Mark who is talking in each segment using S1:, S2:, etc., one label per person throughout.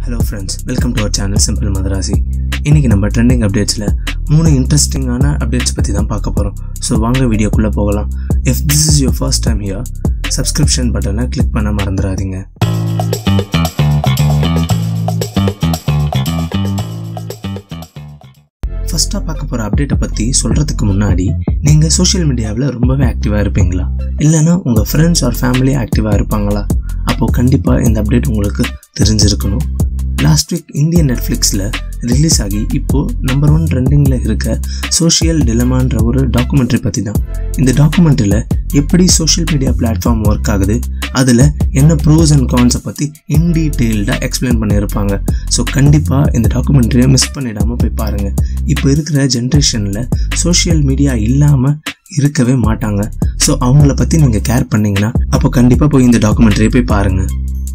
S1: hello friends welcome to our channel simple Madrasi இன்றைக்கி நம்ம trending அப்டேட்ஸில் மூணு இன்ட்ரெஸ்டிங்கான அப்டேட்ஸ் பற்றி தான் பார்க்க போகிறோம் ஸோ வாங்க வீடியோக்குள்ளே போகலாம் if this is your first time here subscription பட்டனை கிளிக் பண்ண மறந்துடாதீங்க ஃபஸ்ட்டாக பார்க்க போகிற அப்டேட்டை பற்றி சொல்கிறதுக்கு முன்னாடி நீங்கள் சோஷியல் மீடியாவில் ரொம்பவே ஆக்டிவாக இருப்பீங்களா இல்லைன்னா உங்கள் ஃப்ரெண்ட்ஸ் ஆர் ஃபேமிலி ஆக்டிவாக இருப்பாங்களா அப்போது கண்டிப்பாக இந்த அப்டேட் உங்களுக்கு தெரிஞ்சிருக்கணும் லாஸ்ட் வீக் இந்திய நெட்ஃப்ளிக்ஸில் ரிலீஸ் ஆகி இப்போது நம்பர் ஒன் ட்ரெண்டிங்கில் இருக்க சோஷியல் டிலமான்ற ஒரு டாக்குமெண்ட்ரி பற்றி தான் இந்த டாக்குமெண்ட்ரியில் எப்படி சோஷியல் மீடியா பிளாட்ஃபார்ம் ஒர்க் ஆகுது அதில் என்ன ப்ரோஸ் அண்ட் கான்ஸை பற்றி இன் டீட்டெயில்டாக எக்ஸ்பிளைன் பண்ணியிருப்பாங்க ஸோ கண்டிப்பாக இந்த டாக்குமெண்ட்ரியை மிஸ் பண்ணிடாமல் போய் பாருங்கள் இப்போ இருக்கிற ஜென்ரேஷனில் சோஷியல் மீடியா இல்லாமல் இருக்கவே மாட்டாங்க ஸோ அவங்கள பற்றி நீங்கள் கேர் பண்ணீங்கன்னா அப்போ கண்டிப்பாக போய் இந்த டாக்குமெண்ட்ரியை போய் பாருங்கள்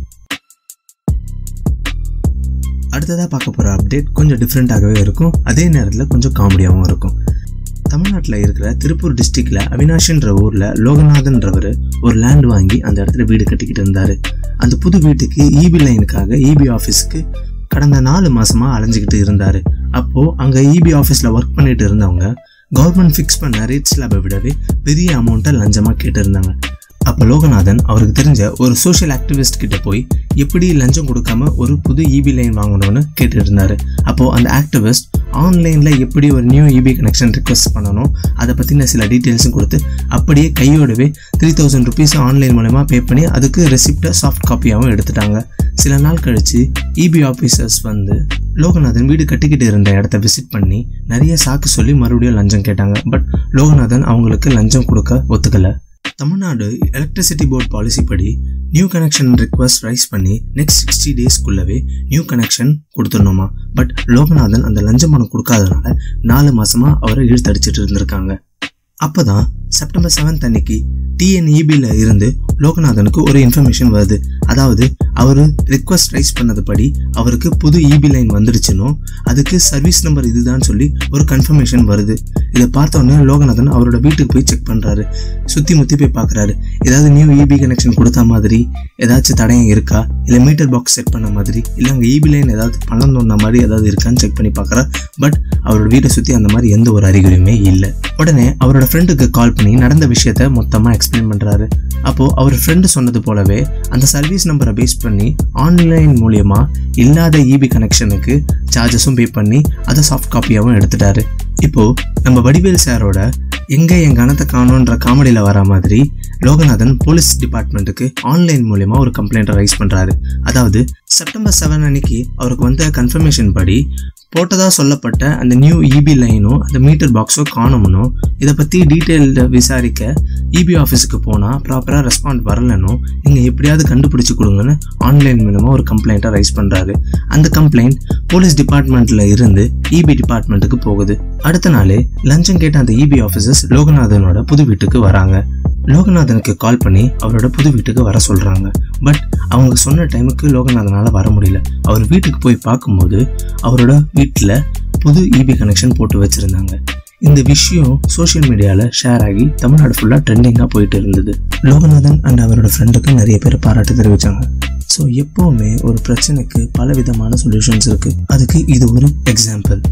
S1: அடுத்ததாக பார்க்க போகிற அப்டேட் கொஞ்சம் டிஃப்ரெண்ட்டாகவே இருக்கும் அதே நேரத்தில் கொஞ்சம் காமெடியாகவும் இருக்கும் தமிழ்நாட்டில் இருக்கிற திருப்பூர் டிஸ்ட்ரிக்டில் அவினாஷ்ன்ற ஊரில் லோகநாதன்றவர் ஒரு லேண்ட் வாங்கி அந்த இடத்துல வீடு கட்டிக்கிட்டு இருந்தார் அந்த புது வீட்டுக்கு இபி லைனுக்காக இபி ஆஃபீஸுக்கு கடந்த நாலு மாசமாக அலைஞ்சிக்கிட்டு இருந்தார் அப்போது அங்கே இபி ஆஃபீஸில் ஒர்க் பண்ணிட்டு இருந்தவங்க கவர்மெண்ட் ஃபிக்ஸ் பண்ண ரேட் ஸ்லாபை விடவே பெரிய அமௌண்ட்டை லஞ்சமாக கேட்டிருந்தாங்க அப்போ லோகநாதன் அவருக்கு தெரிஞ்ச ஒரு சோஷியல் ஆக்டிவிஸ்ட் கிட்ட போய் எப்படி லஞ்சம் கொடுக்காம ஒரு புது இபி லைன் வாங்கணும்னு கேட்டு இருந்தாரு அப்போ அந்த ஆக்டிவிஸ்ட் ஆன்லைனில் எப்படி ஒரு நியூ இபி கனெக்ஷன் ரிக்வஸ்ட் பண்ணணும் அதை பற்றின சில டீட்டெயில்ஸும் கொடுத்து அப்படியே கையோடவே த்ரீ தௌசண்ட் ருபீஸ் ஆன்லைன் மூலயமா பே பண்ணி அதுக்கு ரெசிப்டை சாஃப்ட் காப்பியாகவும் எடுத்துட்டாங்க சில நாள் கழிச்சு இபி ஆஃபீஸர்ஸ் வந்து லோகநாதன் வீடு கட்டிக்கிட்டு இருந்த இடத்த விசிட் பண்ணி நிறைய சாக்கு சொல்லி மறுபடியும் லஞ்சம் கேட்டாங்க பட் லோகநாதன் அவங்களுக்கு லஞ்சம் கொடுக்க ஒத்துக்கலை தமிழ்நாடு எலக்ட்ரிசிட்டி போர்டு பாலிசி படி நியூ கனெக்ஷன் ரிக்வஸ்ட் ரைஸ் பண்ணி நெக்ஸ்ட் சிக்ஸ்டி டேஸ்க்குள்ளவே நியூ கனெக்ஷன் கொடுத்துடணுமா பட் லோகநாதன் அந்த லஞ்ச பணம் கொடுக்காதனால நாலு மாசமா அவரை இழுத்தடிச்சிட்டு இருந்திருக்காங்க அப்போதான் செப்டம்பர் செவன்த் அன்னைக்கு டிஎன்இபியில் இருந்து லோகநாதனுக்கு ஒரு இன்ஃபர்மேஷன் வருது அதாவது அவர் ரிக்வஸ்ட் ரைஸ் பண்ணதுபடி அவருக்கு புது இபி லைன் வந்துடுச்சுன்னு அதுக்கு சர்வீஸ் நம்பர் இதுதான் சொல்லி ஒரு கன்ஃபர்மேஷன் வருது இதை பார்த்த உடனே லோகநாதன் அவரோட வீட்டுக்கு போய் செக் பண்ணுறாரு சுற்றி முற்றி போய் பார்க்குறாரு ஏதாவது நியூ இபி கனெக்ஷன் கொடுத்த மாதிரி ஏதாச்சும் தடயம் இருக்கா இல்லை மீட்டர் பாக்ஸ் செட் பண்ண மாதிரி இல்லை அங்கே இபி லைன் ஏதாவது பணம் தோணுன மாதிரி ஏதாவது இருக்கான்னு செக் பண்ணி பார்க்குறா பட் அவரோட வீட்டை சுற்றி அந்த மாதிரி எந்த ஒரு அறிகுறியுமே இல்லை உடனே அவரோட ஃப்ரெண்டுக்கு கால் பண்ணி நடந்த விஷயத்த மொத்தமாக எக்ஸ்பிளைன் பண்ணுறாரு அப்போது அவர் ஃப்ரெண்டு சொன்னது போலவே அந்த சர்வீஸ் நம்பரை பேஸ் பண்ணி ஆன்லைன் மூலியமா இல்லாத இபி கனெக்ஷனுக்கு சார்ஜஸும் பே பண்ணி அதை சாஃப்ட் காப்பியாகவும் எடுத்துட்டாரு இப்போ நம்ம வடிவேல் சாரோட எங்க என் கணத்தை காணோன்ற காமெடியில் வர மாதிரி லோகநாதன் போலீஸ் டிபார்ட்மெண்ட்டுக்கு ஆன்லைன் மூலயமா ஒரு கம்ப்ளைண்ட்டை ரைஸ் பண்ணுறாரு அதாவது செப்டம்பர் செவன் அன்னைக்கு அவருக்கு வந்த கன்ஃபர்மேஷன் படி போட்டதா சொல்லப்பட்ட அந்த நியூ இபி லைனும் அந்த மீட்டர் பாக்ஸோ காணும்னும் இதை பற்றி டீட்டெயில்டு விசாரிக்க இபி ஆஃபீஸுக்கு போனால் ப்ராப்பராக ரெஸ்பாண்ட் வரலனும் நீங்கள் எப்படியாவது கண்டுபிடிச்சி கொடுங்கன்னு ஆன்லைன் மூலமாக ஒரு கம்ப்ளைண்ட்டை ரைஸ் பண்ணுறாரு அந்த கம்ப்ளைண்ட் போலீஸ் டிபார்ட்மெண்ட்டில் இருந்து இபி டிபார்ட்மெண்ட்டுக்கு போகுது அடுத்த நாளே லஞ்சம் கேட்ட அந்த இபி ஆஃபீஸர்ஸ் லோகநாதனோட புது வீட்டுக்கு வராங்க லோகநாதனுக்கு கால் பண்ணி அவரோட புது வீட்டுக்கு வர சொல்கிறாங்க பட் அவங்க சொன்ன டைமுக்கு லோகநாதனால் வர முடியல அவர் வீட்டுக்கு போய் பார்க்கும்போது அவரோட வீட்டில் புது இபி கனெக்ஷன் போட்டு வச்சுருந்தாங்க இந்த விஷயம் சோஷியல் மீடியாவில் ஷேர் ஆகி தமிழ்நாடு ஃபுல்லாக ட்ரெண்டிங்காக போயிட்டு இருந்தது லோகநாதன் அண்ட் அவரோட ஃப்ரெண்டுக்கு நிறைய பேர் பாராட்டு தெரிவித்தாங்க ஸோ எப்போவுமே ஒரு பிரச்சனைக்கு பல விதமான சொல்யூஷன்ஸ் இருக்குது அதுக்கு இது ஒரு எக்ஸாம்பிள்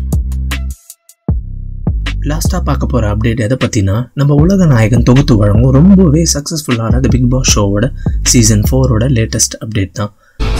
S1: லாஸ்ட்டாக பார்க்க போகிற அப்டேட் எதை பற்றினா நம்ம உலக நாயகன் தொகுத்து வழங்கும் ரொம்பவே சக்ஸஸ்ஃபுல்லான த பிக் பாஸ் ஷோவோட சீசன் ஃபோரோட லேட்டஸ்ட் அப்டேட் தான்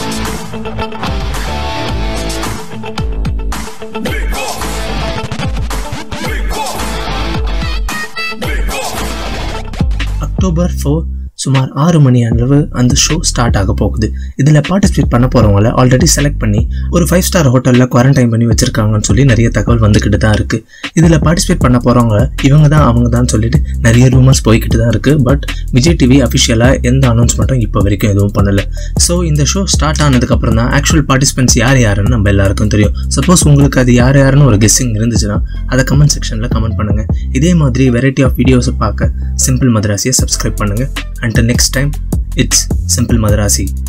S1: அக்டோபர் ஃபோர் சுமார் ஆறு மணி அளவு அந்த ஷோ ஸ்டார்ட் ஆக போகுது இதில் பார்ட்டிசிபேட் பண்ண போகிறவங்கள ஆல்ரெடி செலக்ட் பண்ணி ஒரு ஃபைவ் ஸ்டார் ஹோட்டலில் குவாரண்டைன் பண்ணி வச்சுருக்காங்கன்னு சொல்லி நிறைய தகவல் வந்துக்கிட்டு தான் இருக்குது இதில் பார்ட்டிசிபேட் பண்ண போகிறவங்க இவங்க தான் அவங்க தான் சொல்லிட்டு நிறைய ரூமர்ஸ் போய்கிட்டு தான் இருக்குது பட் விஜய் டிவி அஃபிஷியலாக எந்த அனௌன்ஸ்மெண்ட்டும் இப்போ வரைக்கும் எதுவும் பண்ணலை ஸோ இந்த ஷோ ஸ்டார்ட் ஆனதுக்கப்புறம் தான் ஆக்சுவல் பார்ட்டிசிபென்ட்ஸ் யார் யாருன்னு நம்ம எல்லாருக்கும் தெரியும் சப்போஸ் உங்களுக்கு அது யார் யாருன்னு ஒரு கெஸ்ஸிங் இருந்துச்சுன்னா அதை கமெண்ட் செக்ஷனில் கமெண்ட் பண்ணுங்கள் இதே மாதிரி வெரைட்டி ஆஃப் வீடியோஸை பார்க்க சிம்பிள் மதராசியை சப்ஸ்கிரைப் பண்ணுங்கள் until next time it's simple madrasi